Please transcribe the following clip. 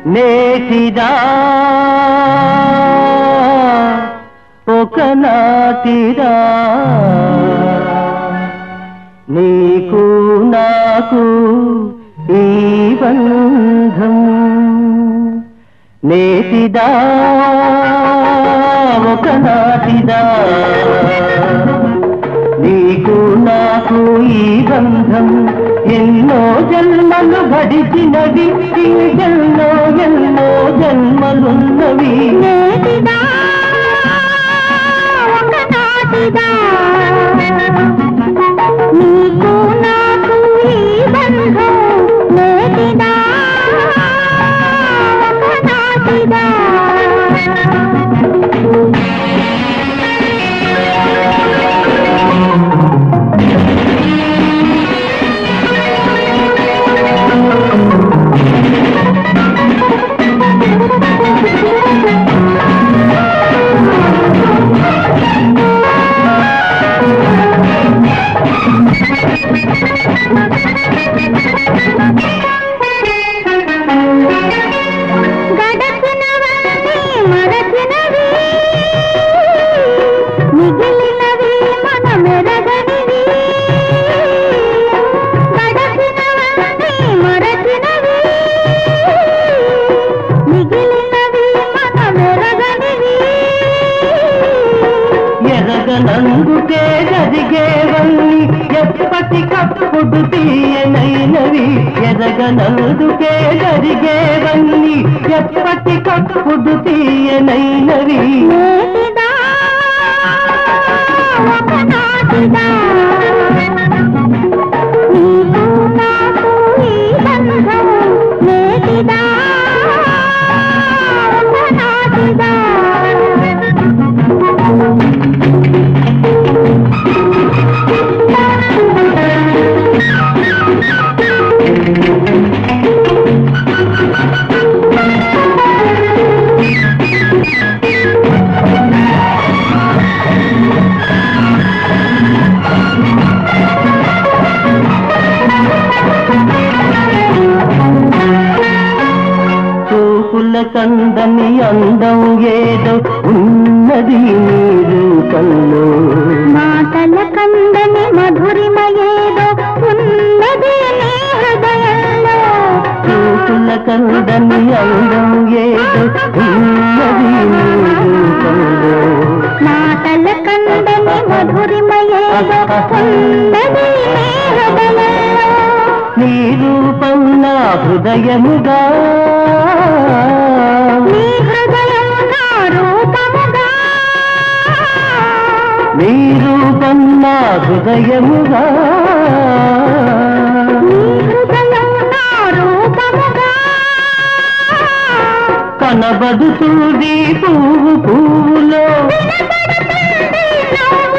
నేటిదా ఒకనాటిదా నీకు నాకు ఈ బంధం నేటిదా ఒకనాటిదా నీకు నాకు ఈ బంధం ఎన్నో జన్మలు గడిచినవి ఎన్నో ఎన్నో జన్మలున్నవి నేటిదా ఒకనాటిదా నీకు నాకు ఈ బంధం నేటిదా ఒకనాటిదా గడచినవన్నీ మరచినవి మిగిలినవి మన మెరగనివి గడచినవన్నీ మరచినవి మిగిలినవి మన మెరగనివి ఎరగనందుకే జరిగేవన్నీ ఎప్పటికప్పుడు తీయనైనవి ఎరగనందుకే జరిగేవన్నీ ఎప్పటికప్పుడు తీయనైనవి నేటిదా ఒకనాటిదా నీకు నాకు ఈ బంధం నేటిదా ఒకనాటిదా చూపుల కందని అందం ఏదో ఉన్నది నీరు కల్లో మాటల కందని మధురిమ ఏదో ఉన్నది నీ హృదయంలో చూపుల కందని అందం ఏదో ఉన్నది నీరు కల్లో మాటల కందని మధురిమ ఏదో ఉన్నది నీ హృదయంలో నీ రూపం నా హృదయముగా నీ హృదయం నా రూపముగా నీ రూపం నా హృదయముగా నీ హృదయం నా రూపముగా కనబడుతుంది పువ్వు పువ్వులో వినపడుతుంది నవ్వు